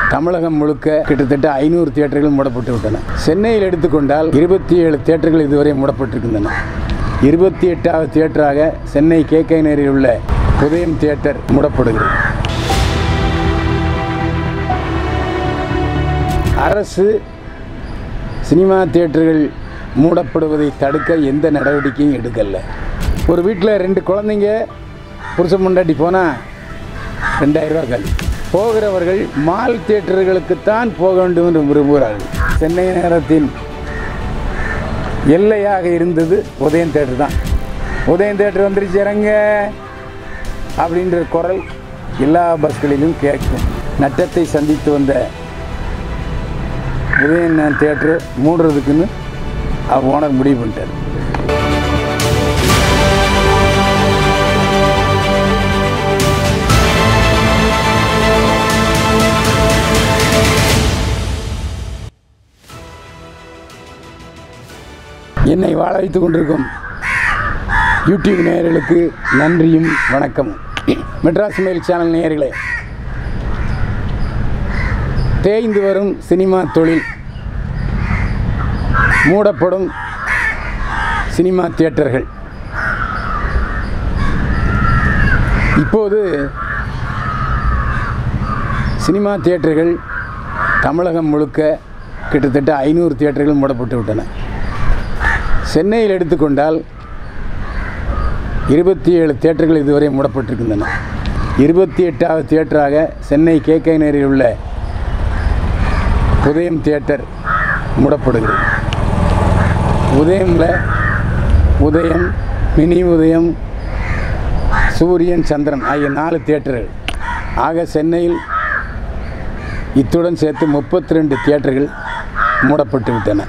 தமிழகம் முழுக்க கிட்டத்தட்ட ஐநூறு தியேட்டர்கள் மூடப்பட்டு விட்டன சென்னையில் எடுத்துக்கொண்டால் இருபத்தி ஏழு தியேட்டர்கள் இதுவரை மூடப்பட்டிருக்கின்றன இருபத்தி எட்டாவது தியேட்டராக சென்னை கே கே நேரில் உள்ள உதயம் தியேட்டர் மூடப்படுகிறது அரசு சினிமா தியேட்டர்கள் மூடப்படுவதை தடுக்க எந்த நடவடிக்கையும் எடுக்கல ஒரு வீட்டில் ரெண்டு குழந்தைங்க புருஷன் முண்டாட்டி போனால் ரெண்டாயிரரூவா கல்வி போகிறவர்கள் மால் தியேட்டர்களுக்குத்தான் போக வேண்டும் என்று விரும்புகிறார்கள் சென்னை நகரத்தின் எல்லையாக இருந்தது உதயம் தேட்டர் தான் உதயம் தேட்டர் வந்துருச்சு இறங்க அப்படின்ற குரல் எல்லா பஸ்களிலும் கேட்கும் நட்டத்தை சந்தித்து வந்த உதயன் தேட்டரு மூடுறதுக்குன்னு அவர் ஓனர் முடிவு பண்ணிட்டார் என்னை வாழ வைத்துக் கொண்டிருக்கும் யூடியூப் நேயர்களுக்கு நன்றியும் வணக்கமும் மெட்ராஸ் மெயில் சேனல் நேயர்களே தேய்ந்து வரும் சினிமா தொழில் மூடப்படும் சினிமா தியேட்டர்கள் இப்போது சினிமா தியேட்டர்கள் தமிழகம் முழுக்க கிட்டத்தட்ட ஐநூறு தியேட்டர்கள் மூடப்பட்டு விட்டன சென்னையில் எடுத்துக்கொண்டால் இருபத்தி ஏழு தியேட்டர்கள் இதுவரை மூடப்பட்டிருக்கின்றன இருபத்தி எட்டாவது தியேட்டராக சென்னை கே கே நேரில் உள்ள உதயம் தியேட்டர் மூடப்படுகிறது உதயமில் உதயம் மினி உதயம் சூரியன் சந்திரன் ஆகிய நாலு தியேட்டர்கள் ஆக சென்னையில் இத்துடன் சேர்த்து முப்பத்தி ரெண்டு தியேட்டர்கள் மூடப்பட்டு விட்டன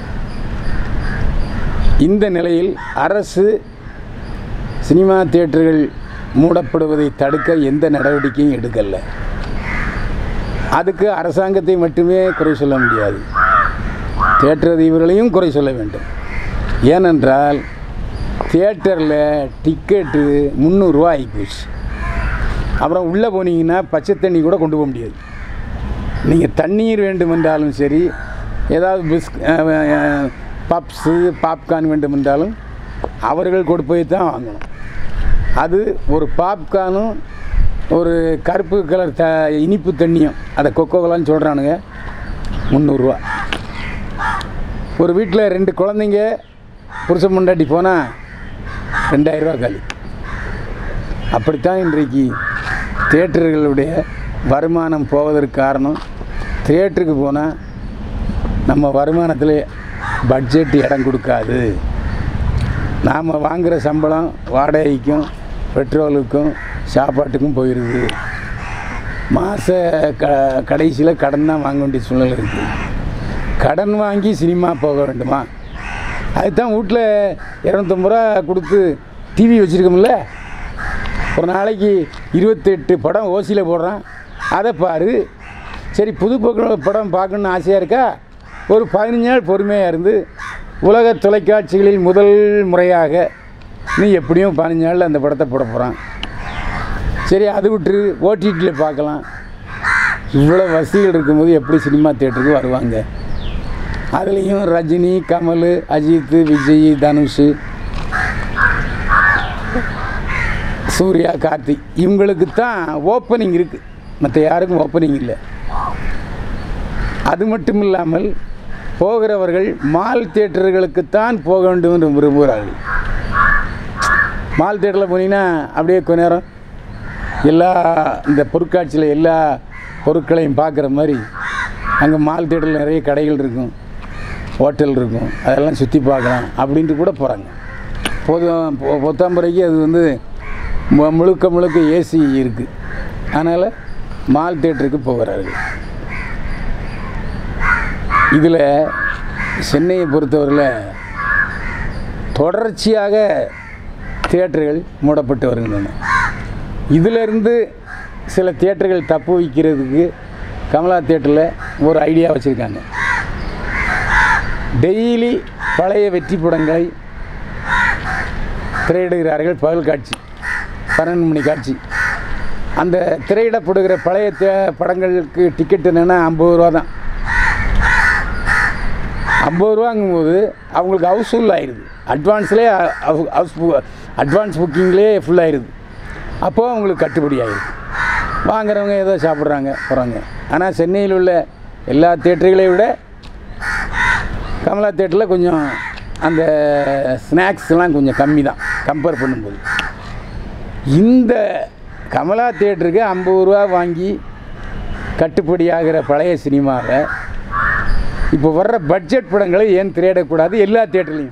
இந்த நிலையில் அரசு சினிமா தியேட்டர்கள் மூடப்படுவதை தடுக்க எந்த நடவடிக்கையும் எடுக்கல அதுக்கு அரசாங்கத்தை மட்டுமே குறை சொல்ல முடியாது தியேட்டர் அதிபர்களையும் குறை சொல்ல வேண்டும் ஏனென்றால் தியேட்டரில் டிக்கெட்டு முந்நூறுரூவா ஆகிப்போச்சு அப்புறம் உள்ளே போனீங்கன்னா பச்சை தண்ணி கூட கொண்டு போக முடியாது நீங்கள் தண்ணீர் வேண்டுமென்றாலும் சரி ஏதாவது பிஸ் பப்ஸு பாப்கார்ன் வேண்டுமென்றாலும் அவர்கள் கொண்டு போய் தான் வாங்கணும் அது ஒரு பாப்கார்னும் ஒரு கருப்பு கலர் த இனிப்பு தண்ணியும் அதை கொக்கோ கோலான்னு சொல்கிறானுங்க முந்நூறுரூவா ஒரு வீட்டில் ரெண்டு குழந்தைங்க புருஷன் முண்டாட்டி போனால் ரெண்டாயிரரூவா காலி அப்படித்தான் இன்றைக்கு தியேட்டர்களுடைய வருமானம் போவதற்கு காரணம் தியேட்டருக்கு போனால் நம்ம வருமானத்தில் பட்ஜெட் இடம் கொடுக்காது நாம் வாங்குகிற சம்பளம் வாடகைக்கும் பெட்ரோலுக்கும் சாப்பாட்டுக்கும் போயிடுது மாத க கடைசியில் கடன் தான் வாங்க வேண்டிய சூழ்நிலை இருக்குது கடன் வாங்கி சினிமா போக வேண்டுமா அதுதான் வீட்டில் இரநூத்தம்பது ரூபா கொடுத்து டிவி வச்சுருக்கோம்ல ஒரு நாளைக்கு இருபத்தெட்டு படம் ஓசியில் போடுறான் அதை பாரு சரி புது பக்கம் படம் பார்க்கணுன்னு ஆசையாக இருக்கா ஒரு பதினஞ்சு நாள் பொறுமையாக இருந்து உலக தொலைக்காட்சிகளில் முதல் முறையாக நீ எப்படியும் பதினஞ்சு நாளில் அந்த படத்தை போட போகிறான் சரி அது விட்டு ஓடிடியில் பார்க்கலாம் இவ்வளோ வசதிகள் இருக்கும்போது எப்படி சினிமா தேட்டருக்கு வருவாங்க அதுலேயும் ரஜினி கமல் அஜித் விஜய் தனுஷ் சூர்யா கார்த்திக் இவங்களுக்கு தான் ஓப்பனிங் இருக்குது மற்ற யாருக்கும் ஓப்பனிங் இல்லை அது மட்டும் இல்லாமல் போகிறவர்கள் மால் தியேட்டர்களுக்குத்தான் போக வேண்டும் என்று விரும்புகிறார்கள் மால் தியேட்டரில் போனீங்கன்னா அப்படியே கொஞ்ச நேரம் எல்லா இந்த பொருட்காட்சியில் எல்லா பொருட்களையும் பார்க்குற மாதிரி அங்கே மால் தியேட்டரில் நிறைய கடைகள் இருக்கும் ஹோட்டல் இருக்கும் அதெல்லாம் சுற்றி பார்க்கலாம் அப்படின்ட்டு கூட போகிறாங்க பொதும் பொ- பொத்தாம்பரைக்கு அது வந்து மு- முழுக்க முழுக்க ஏசி இருக்குது அதனால் மால் தியேட்டருக்கு போகிறார்கள் இதில் சென்னையை பொறுத்தவரையில் தொடர்ச்சியாக தியேட்டர்கள் மூடப்பட்டு வருகின்றன இதிலிருந்து சில தியேட்டர்கள் தப்பு வைக்கிறதுக்கு கமலா தியேட்டரில் ஒரு ஐடியா வச்சுருக்காங்க டெய்லி பழைய வெற்றி படங்களை திரையிடுகிறார்கள் பகல் காட்சி பன்னெண்டு மணி காட்சி அந்த திரையிடப்படுகிற பழைய தே படங்களுக்கு டிக்கெட் என்னென்னா ஐம்பது ரூபா தான் ஐம்பது ரூபாங்கும்போது அவங்களுக்கு ஹவுஸ் ஃபுல் ஆயிடுது அட்வான்ஸ்லேயே ஹவுஸ் அட்வான்ஸ் புக்கிங்லேயே ஃபுல் ஆயிடுது அப்போது அவங்களுக்கு கட்டுப்படி ஆயிடுது வாங்குறவங்க ஏதோ சாப்பிட்றாங்க போகிறாங்க ஆனால் சென்னையில் உள்ள எல்லா தேட்டர்களையும் விட கமலா தேட்டரில் கொஞ்சம் அந்த ஸ்நாக்ஸ்லாம் கொஞ்சம் கம்மி தான் கம்பேர் பண்ணும்போது இந்த கமலா தேட்டருக்கு ஐம்பது ரூபா வாங்கி கட்டுப்படி ஆகிற பழைய சினிமாவை இப்போ வர்ற பட்ஜெட் படங்களை ஏன் திரையிடக்கூடாது எல்லா தேட்டர்லையும்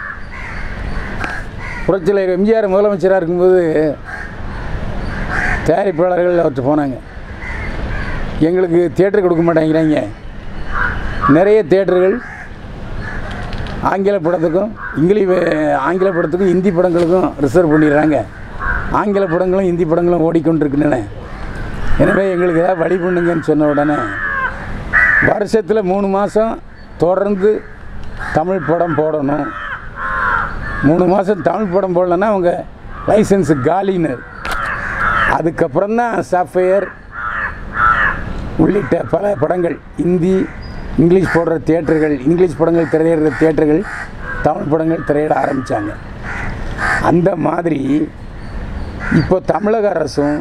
புரட்சியில் எம்ஜிஆர் முதலமைச்சராக இருக்கும்போது தயாரிப்பாளர்கள் அவர்கிட்ட போனாங்க எங்களுக்கு தேட்டர் கொடுக்க மாட்டேங்கிறாங்க நிறைய தேட்டர்கள் ஆங்கில படத்துக்கும் இங்கிலீஷ் ஆங்கில படத்துக்கும் இந்தி படங்களுக்கும் ரிசர்வ் பண்ணிடுறாங்க ஆங்கில படங்களும் இந்தி படங்களும் ஓடிக்கொண்டிருக்கின்றன எனவே எங்களுக்கு ஏதாவது வழி பண்ணுங்கன்னு சொன்ன உடனே வருஷத்தில் மூணு மாதம் தொடர்ந்து தமிழ் படம் போடணும் மூணு மாதம் தமிழ் படம் போடலன்னா அவங்க லைசன்ஸு காலின்னு அதுக்கப்புறம் தான் சாஃப்ட்வேர் உள்ளிட்ட பல படங்கள் இந்தி இங்கிலீஷ் போடுற தியேட்டர்கள் இங்கிலீஷ் படங்கள் திரையிடுற தியேட்டர்கள் தமிழ் படங்கள் திரையிட ஆரம்பித்தாங்க அந்த மாதிரி இப்போ தமிழக அரசும்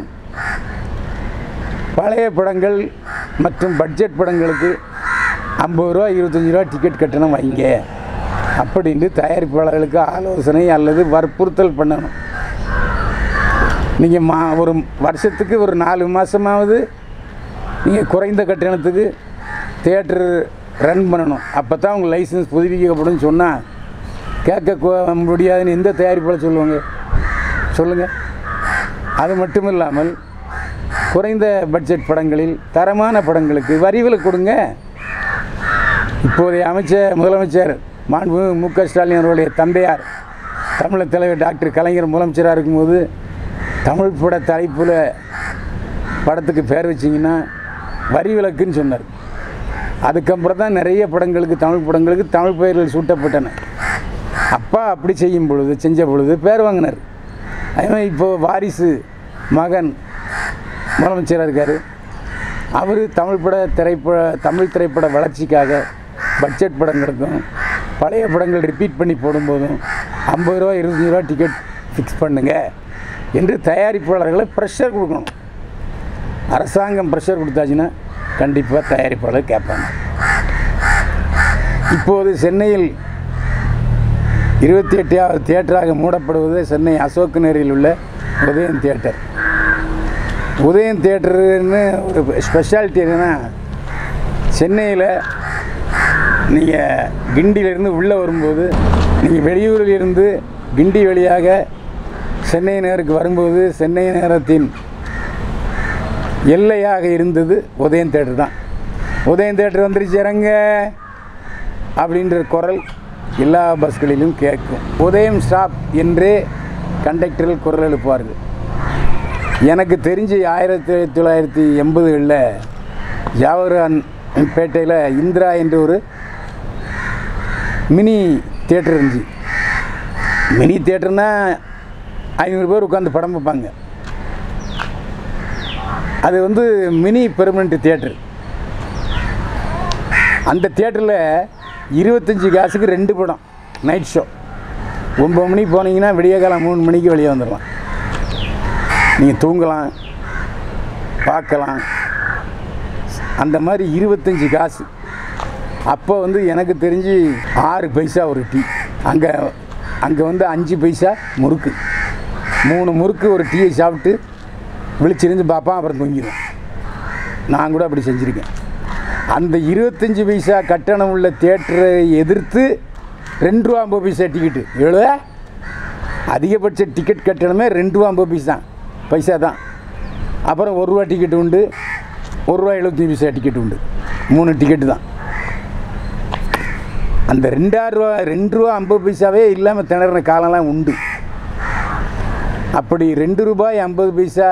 பழைய படங்கள் மற்றும் பட்ஜெட் படங்களுக்கு ஐம்பது ரூபா இருபத்தஞ்சி ரூபா டிக்கெட் கட்டணம் வைங்க அப்படின்னு தயாரிப்பாளர்களுக்கு ஆலோசனை அல்லது வற்புறுத்தல் பண்ணணும் நீங்கள் மா ஒரு வருஷத்துக்கு ஒரு நாலு மாதமாவது நீங்கள் குறைந்த கட்டணத்துக்கு தேட்டர் ரன் பண்ணணும் அப்போ தான் உங்கள் லைசன்ஸ் புதுப்பிக்கப்படும் சொன்னால் கேட்க கு- முடியாதுன்னு எந்த தயாரிப்பாளர் சொல்லுவாங்க சொல்லுங்கள் அது மட்டும் இல்லாமல் குறைந்த பட்ஜெட் படங்களில் தரமான படங்களுக்கு வரிவில் கொடுங்க இப்போதைய அமைச்சர் முதலமைச்சர் மாண்பு மு க ஸ்டாலின் அவருடைய தந்தையார் தமிழர் தலைவர் டாக்டர் கலைஞர் முதலமைச்சராக இருக்கும்போது தமிழ் பட தலைப்பில் படத்துக்கு பேர் வச்சிங்கன்னா வரி விலக்குன்னு சொன்னார் அதுக்கப்புறம் தான் நிறைய படங்களுக்கு தமிழ் படங்களுக்கு தமிழ் பெயர்கள் சூட்டப்பட்டன அப்பா அப்படி செய்யும் பொழுது செஞ்ச பொழுது பேர் வாங்கினார் அதே மாதிரி இப்போது வாரிசு மகன் முதலமைச்சராக இருக்கார் அவர் தமிழ் பட திரைப்பட தமிழ் திரைப்பட வளர்ச்சிக்காக பட்ஜெட் படங்களுக்கும் பழைய படங்கள் ரிப்பீட் பண்ணி போடும்போதும் ஐம்பது ரூபா இருபத்தஞ்சி ரூபா டிக்கெட் ஃபிக்ஸ் பண்ணுங்க என்று தயாரிப்பாளர்களை ப்ரெஷர் கொடுக்கணும் அரசாங்கம் ப்ரெஷர் கொடுத்தாச்சுன்னா கண்டிப்பாக தயாரிப்பாளர் கேட்பாங்க இப்போது சென்னையில் இருபத்தி எட்டாவது தியேட்டராக மூடப்படுவது சென்னை அசோக் நகரில் உள்ள உதயன் தியேட்டர் உதயன் தியேட்டருன்னு ஒரு ஸ்பெஷாலிட்டி என்னென்னா சென்னையில் நீங்கள் கிண்டியிலேருந்து உள்ளே வரும்போது நீங்கள் வெளியூரில் இருந்து கிண்டி வழியாக சென்னை நகருக்கு வரும்போது சென்னை நகரத்தின் எல்லையாக இருந்தது உதயன் தேட்டர் தான் உதயன் தேட்டர் வந்துருச்சு இறங்க அப்படின்ற குரல் எல்லா பஸ்களிலும் கேட்கும் உதயம் ஸ்டாப் என்றே கண்டக்டர்கள் குரல் எழுப்புவார்கள் எனக்கு தெரிஞ்சு ஆயிரத்தி தொள்ளாயிரத்தி எண்பதுகளில் ஜவஹர்லால் பேட்டையில் இந்திரா என்ற ஒரு மினி தேட்டர் இருந்துச்சு மினி தேட்டர்னா ஐநூறு பேர் உட்காந்து படம் பார்ப்பாங்க அது வந்து மினி பெர்மனண்ட் தியேட்டர் அந்த தியேட்டரில் இருபத்தஞ்சி காசுக்கு ரெண்டு படம் நைட் ஷோ ஒம்பது மணிக்கு போனீங்கன்னா விடிய காலம் மூணு மணிக்கு வெளியே வந்துடலாம் நீங்கள் தூங்கலாம் பார்க்கலாம் அந்த மாதிரி இருபத்தஞ்சி காசு அப்போ வந்து எனக்கு தெரிஞ்சு ஆறு பைசா ஒரு டீ அங்கே அங்கே வந்து அஞ்சு பைசா முறுக்கு மூணு முறுக்கு ஒரு டீயை சாப்பிட்டு விழிச்சிருந்து பார்ப்பான் அப்புறம் தூங்கிடுவேன் நான் கூட அப்படி செஞ்சுருக்கேன் அந்த இருபத்தஞ்சி பைசா கட்டணம் உள்ள தேட்டரை எதிர்த்து ரெண்டு ரூபா ஐம்பது பைசா டிக்கெட்டு எவ்வளோ அதிகபட்ச டிக்கெட் கட்டணமே ரெண்டு ரூபா ஐம்பது பைசா பைசா தான் அப்புறம் ஒரு ரூபா டிக்கெட் உண்டு ஒரு ரூபா எழுபத்தஞ்சி பைசா டிக்கெட் உண்டு மூணு டிக்கெட்டு தான் அந்த ரெண்டாயிரம் ரூபா ரெண்டு ரூபா ஐம்பது பைசாவே இல்லாமல் திணறின காலம்லாம் உண்டு அப்படி ரெண்டு ரூபாய் ஐம்பது பைசா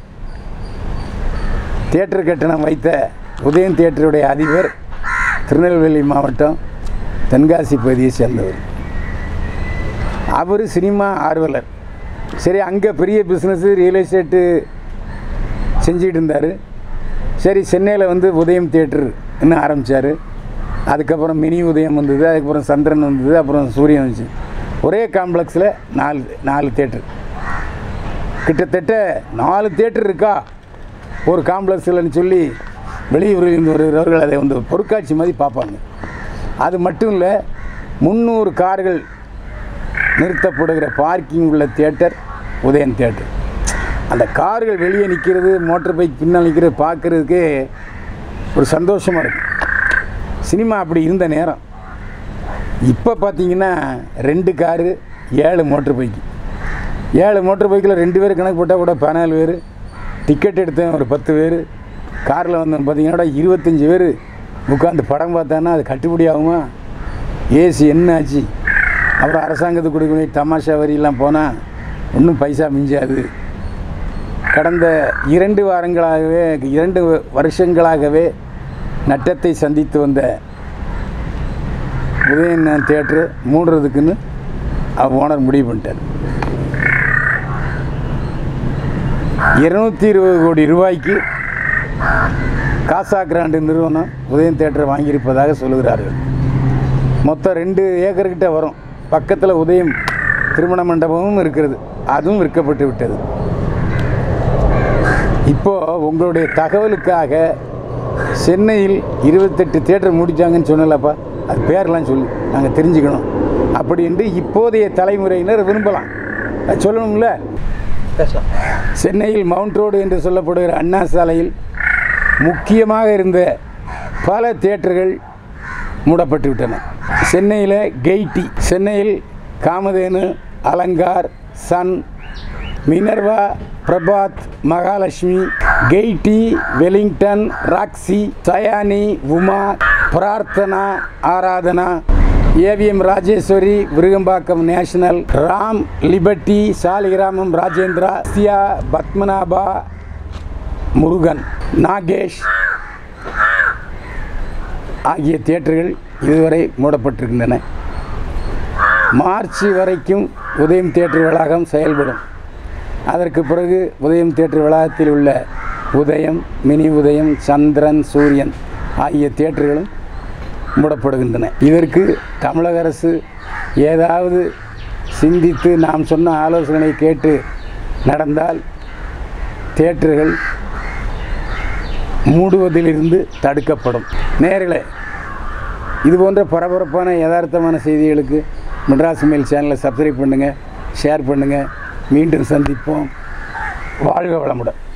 தியேட்டர் கட்டணம் வைத்த உதயம் தியேட்டருடைய அதிபர் திருநெல்வேலி மாவட்டம் தென்காசி பகுதியை சேர்ந்தவர் அவர் சினிமா ஆர்வலர் சரி அங்கே பெரிய பிஸ்னஸ்ஸு ரியல் எஸ்டேட்டு செஞ்சுக்கிட்டு இருந்தார் சரி சென்னையில் வந்து உதயம் தியேட்டர் இன்னும் ஆரம்பித்தார் அதுக்கப்புறம் மினி உதயம் வந்தது அதுக்கப்புறம் சந்திரன் வந்தது அப்புறம் சூரியன் வந்துச்சு ஒரே காம்ப்ளெக்ஸில் நாலு நாலு தேட்டர் கிட்டத்தட்ட நாலு தேட்டர் இருக்கா ஒரு காம்ப்ளெக்ஸில்னு சொல்லி வெளியூரில் இருந்து வருகிறவர்கள் அதை வந்து பொருட்காட்சி மாதிரி பார்ப்பாங்க அது மட்டும் இல்லை முந்நூறு கார்கள் நிறுத்தப்படுகிற பார்க்கிங் உள்ள தியேட்டர் உதயன் தியேட்டர் அந்த கார்கள் வெளியே நிற்கிறது மோட்டர் பைக் பின்னால் நிற்கிறது பார்க்குறதுக்கே ஒரு சந்தோஷமாக இருக்கும் சினிமா அப்படி இருந்த நேரம் இப்போ பார்த்தீங்கன்னா ரெண்டு காரு ஏழு மோட்டர் பைக்கு ஏழு மோட்டர் பைக்கில் ரெண்டு பேர் கணக்கு போட்டால் கூட பதினாலு பேர் டிக்கெட் எடுத்தேன் ஒரு பத்து பேர் காரில் வந்தோம் பார்த்தீங்கன்னா இருபத்தஞ்சி பேர் உட்காந்து படம் பார்த்தான்னா அது கட்டுப்படி ஆகுமா ஏசி என்ன ஆச்சு அப்புறம் அரசாங்கத்துக்கு கொடுக்க வேண்டிய தமாஷா வரியெல்லாம் போனால் ஒன்றும் பைசா மிஞ்சாது கடந்த இரண்டு வாரங்களாகவே இரண்டு வருஷங்களாகவே நட்டத்தை சந்தித்து வந்த உதயன் தியேட்டரு மூடுறதுக்குன்னு ஓனர் முடிவு பண்ணிட்டார் இருநூத்தி இருபது கோடி ரூபாய்க்கு காசா கிராண்டு நிறுவனம் உதயம் தியேட்டரை வாங்கியிருப்பதாக சொல்லுகிறார்கள் மொத்தம் ரெண்டு ஏக்கர்கிட்ட வரும் பக்கத்தில் உதயம் திருமண மண்டபமும் இருக்கிறது அதுவும் விற்கப்பட்டு விட்டது இப்போது உங்களுடைய தகவலுக்காக சென்னையில் இருபத்தெட்டு தேட்டர் முடித்தாங்கன்னு சொன்னலப்பா அது பேரெல்லாம் சொல்லி நாங்கள் தெரிஞ்சுக்கணும் அப்படி என்று இப்போதைய தலைமுறையினர் விரும்பலாம் அது சொல்லணும்ல பேசலாம் சென்னையில் மவுண்ட் ரோடு என்று சொல்லப்படுகிற அண்ணா சாலையில் முக்கியமாக இருந்த பல தியேட்டர்கள் மூடப்பட்டு விட்டன சென்னையில் கெய்டி சென்னையில் Kamadhenu Alankar Sun Minerva Prabhat Mahalakshmi Gaiety Wellington Roxy Sayani Uma Prarthana Aradhana AVM Rajeswari Virugambakkam National Ram Liberty Saligramam Rajendra சியா பத்மநாபா முருகன் நாகேஷ் ஆகிய தியேட்டர்கள் இதுவரை மூடப்பட்டிருக்கின்றன மார்ச் வரைக்கும் உதயம் தியேட்டர் வளாகம் செயல்படும் அதற்கு பிறகு உதயம் தியேட்டர் வளாகத்தில் உள்ள உதயம் மினி உதயம் சந்திரன் சூரியன் ஆகிய தியேட்டர்களும் மூடப்படுகின்றன இதற்கு தமிழக அரசு ஏதாவது சிந்தித்து நாம் சொன்ன ஆலோசனை கேட்டு நடந்தால் தியேட்டர்கள் மூடுவதிலிருந்து தடுக்கப்படும் நேர்களே இது போன்ற பரபரப்பான யதார்த்தமான செய்திகளுக்கு மெட்ராஸ் மெயில் சேனலை சப்ஸ்கிரைப் பண்ணுங்கள் ஷேர் பண்ணுங்கள் மீண்டும் சந்திப்போம் வாழ்க வளமுடன்